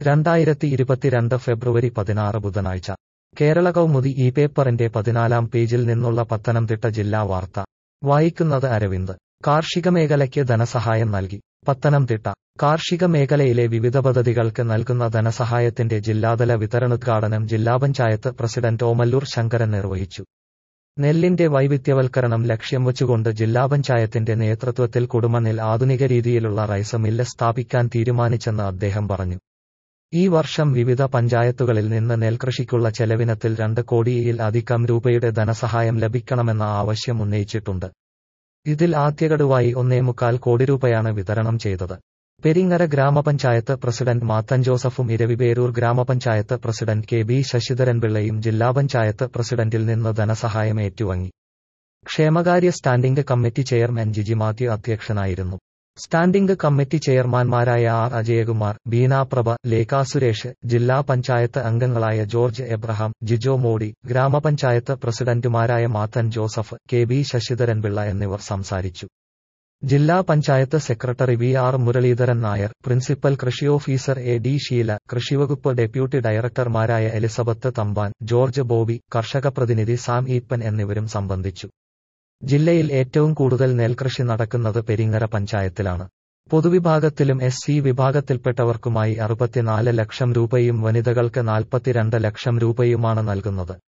രണ്ടായിരത്തി ഇരുപത്തിരണ്ട് ഫെബ്രുവരി പതിനാറ് ബുധനാഴ്ച കേരള കൗമുദി ഈ പേപ്പറിന്റെ പതിനാലാം പേജിൽ നിന്നുള്ള പത്തനംതിട്ട ജില്ലാ വാർത്ത വായിക്കുന്നത് അരവിന്ദ് കാർഷിക മേഖലയ്ക്ക് ധനസഹായം നൽകി പത്തനംതിട്ട കാർഷിക മേഖലയിലെ വിവിധ പദ്ധതികൾക്ക് നൽകുന്ന ധനസഹായത്തിന്റെ ജില്ലാതല വിതരണോദ്ഘാടനം ജില്ലാ പഞ്ചായത്ത് പ്രസിഡന്റ് ഓമല്ലൂർ ശങ്കരൻ നിർവഹിച്ചു നെല്ലിന്റെ വൈവിധ്യവൽക്കരണം ലക്ഷ്യം വച്ചുകൊണ്ട് ജില്ലാ പഞ്ചായത്തിന്റെ നേതൃത്വത്തിൽ കുടുമണ്ണിൽ ആധുനിക രീതിയിലുള്ള റൈസ് മില്ല് സ്ഥാപിക്കാൻ തീരുമാനിച്ചെന്ന് അദ്ദേഹം പറഞ്ഞു ഈ വർഷം വിവിധ പഞ്ചായത്തുകളിൽ നിന്ന് നെൽകൃഷിക്കുള്ള ചെലവിനത്തിൽ രണ്ട് കോടിയിൽ അധികം രൂപയുടെ ധനസഹായം ലഭിക്കണമെന്ന ആവശ്യം ഉന്നയിച്ചിട്ടുണ്ട് ഇതിൽ ആദ്യഗഡുവായി ഒന്നേമുക്കാൽ കോടി രൂപയാണ് വിതരണം ചെയ്തത് പെരിങ്ങര ഗ്രാമപഞ്ചായത്ത് പ്രസിഡന്റ് മാത്തൻ ജോസഫും ഇരവിപേരൂർ ഗ്രാമപഞ്ചായത്ത് പ്രസിഡന്റ് കെ ബി ശശിധരൻപിള്ളയും ജില്ലാ പഞ്ചായത്ത് പ്രസിഡന്റിൽ നിന്ന് ധനസഹായം ഏറ്റുവാങ്ങി ക്ഷേമകാര്യ standing committee chairman Jiji Mathew അധ്യക്ഷനായിരുന്നു സ്റ്റാൻഡിംഗ് കമ്മിറ്റി ചെയർമാൻമാരായ ആർ അജയകുമാർ ബീനാപ്രഭ ലേഖ സുരേഷ് ജില്ലാ പഞ്ചായത്ത് അംഗങ്ങളായ ജോർജ് എബ്രഹാം ജിജോ മോഡി ഗ്രാമപഞ്ചായത്ത് പ്രസിഡന്റുമാരായ Mathan Joseph K B Sasidharanpillai എന്നിവർ സംസാരിച്ചു ജില്ലാ panchayat secretary V R Muraleedharan Nair principal കൃഷി ഓഫീസർ എ ഡി ഷീല കൃഷിവകുപ്പ് ഡെപ്യൂട്ടി ഡയറക്ടർമാരായ എലിസബത്ത് തമ്പാൻ ജോർജ് ബോബി കർഷക പ്രതിനിധി സാം ഈപ്പൻ എന്നിവരും സംബന്ധിച്ചു ജില്ലയിൽ ഏറ്റവും കൂടുതൽ നെൽകൃഷി നടക്കുന്നത് പെരിങ്ങര പഞ്ചായത്തിലാണ് പൊതുവിഭാഗത്തിലും എസ് സി വിഭാഗത്തിൽപ്പെട്ടവർക്കുമായി അറുപത്തിനാല് ലക്ഷം രൂപയും വനിതകൾക്ക് നാൽപ്പത്തിരണ്ട് ലക്ഷം രൂപയുമാണ് നൽകുന്നത്